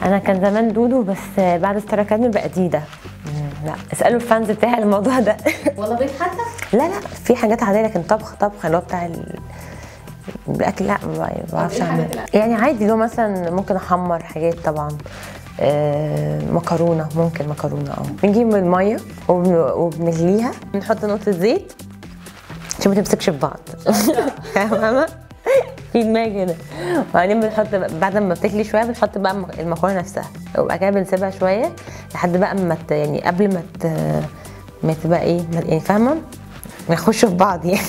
انا كان زمان دودو بس بعد ستار اكاديمي بقى ديدا مم، لا اسالوا الفانز بتاعي على الموضوع ده ولا بيض حتى لا لا في حاجات عاديه لكن طبخ طبخ اللي هو بتاع ال... الاكل لا ما بعرفش إيه اعمل الحاجات يعني عادي اللي هو مثلا ممكن احمر حاجات طبعا آه مكرونه ممكن مكرونه اه بنجيب الميه وبن... وبنغليها بنحط نقطه زيت عشان ما تمسكش في بعض فاهمه في دماغ كده وبعدين بنحط بعد ما بتغلي شويه بنحط بقى المكرونه نفسها وبعد كده بنسيبها شويه لحد بقى ما ت- يعني قبل ما ت... ما تبقى ايه ما- يعني فاهمه ما يخشوا في بعض يعني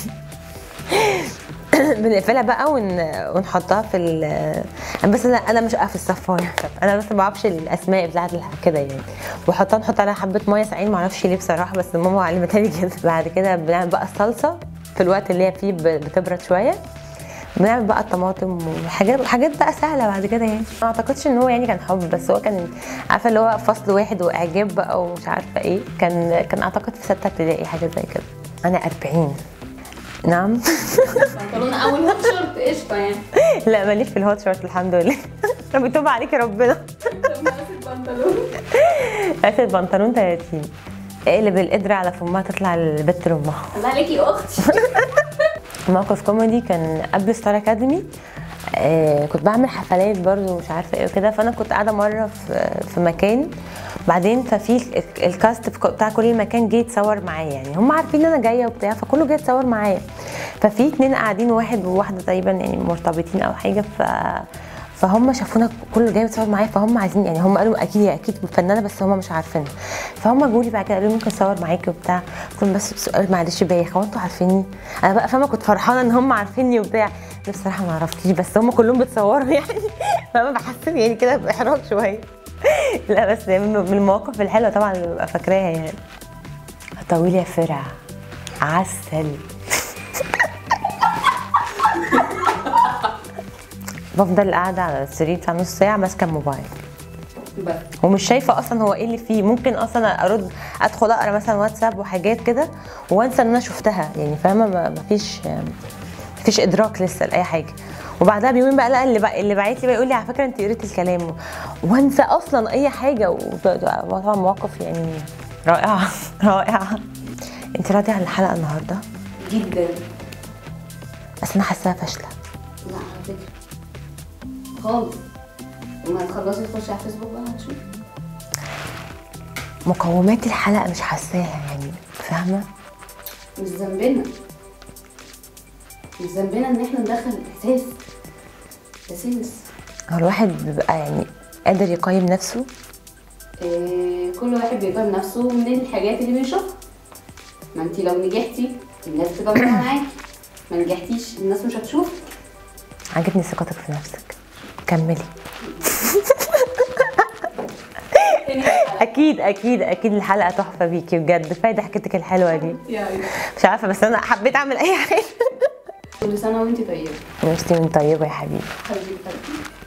بنقفلها بقى ون... ونحطها في ال أنا بس انا انا مش في الصفايه انا بس ما بعرفش الاسماء بتاعت الح- كده يعني وحطها نحط عليها حبه ميه ساقعين ما اعرفش ليه بصراحه بس ماما علمتها لي كده بعد كده بنعمل بقى الصلصه في الوقت اللي هي فيه ب- بتبرد شويه بنعمل بقى الطماطم وحاجات حاجات بقى سهله بعد كده يعني ما اعتقدش ان هو يعني كان حب بس هو كان عارفه اللي هو فصل واحد واعجاب بقى ومش عارفه ايه كان كان اعتقد في سته ابتدائي حاجه زي كده انا 40 نعم بنطلون اول هوت شورت قشطه يعني لا ماليش في الهوت شورت الحمد لله رب يتوب عليك يا ربنا طب مقاس البنطلون قاس البنطلون 30 اقلب القدرة على فمها تطلع البت لامها الله عليكي اختي موقف كوميدي كان قبل ستار اكاديمي آه كنت بعمل حفلات برضو مش عارفه ايه وكده فانا كنت قاعده مره في في مكان بعدين ففي ال- الكاست في- بتاع كل المكان جه يتصور معايا يعني هم عارفين ان انا جايه وبتاع فكله جه يتصور معايا ففي اتنين قاعدين واحد وواحده تقريبا يعني مرتبطين او حاجه ف فهم شافونا كله جاي يتصور معايا فهم عايزين يعني هم قالوا اكيد هي اكيد فنانه بس هم مش عارفينها فهم جوا لي بعد كده قالوا لي ممكن اصور معاكي وبتاع قلت لهم بس سؤال معلش بايخ هو انتوا عارفيني انا بقى فاهمه كنت فرحانه ان هم عارفيني وبتاع أنا بصراحه ما عرفتيش بس هم كلهم بيتصوروا يعني فانا بحس يعني كده باحراج شويه لا بس من من المواقف الحلوه طبعا اللي ببقى فاكراها يعني طويل يا فرع عسل بفضل قاعده على السرير بتاع نص ساعه ماسكه الموبايل بس ومش شايفه اصلا هو ايه اللي فيه ممكن اصلا ارد ادخل اقرا مثلا واتساب وحاجات كده وانسى ان انا شفتها يعني فاهمه ما ما فيش ما فيش ادراك لسه لاي حاجه وبعدها بيومين بقى لا اللي بقى اللي باعت لي بقى يقول لي على فكره انت قريتي الكلام وانسى اصلا اي حاجه وطبعا مواقف يعني رائعه رائعه انت راضيه عن الحلقه النهارده جدا بس انا حاساها فاشله لا على فكره خالص لما تخلصي تخشي على الفيسبوك بقى هتشوفي مقومات الحلقه مش حاساها يعني فاهمه مش ذنبنا مش ذنبنا ان احنا ندخل احساس ده سنس هو الواحد بيبقى يعني قادر يقيم نفسه إيه كل واحد بيقيم نفسه من الحاجات اللي بيشوفها ما انت لو نجحتي الناس تبقى معاكي ما نجحتيش الناس مش هتشوفك عجبني ثقتك في نفسك كملي اكيد اكيد اكيد الحلقه تحفه بيكي بجد كفايه ضحكتك الحلوه دي يعني مش عارفه بس انا حبيت اعمل اي حاجه كل سنه وانت طيبه نفسي من طيبه يا حبيبي حبيبتي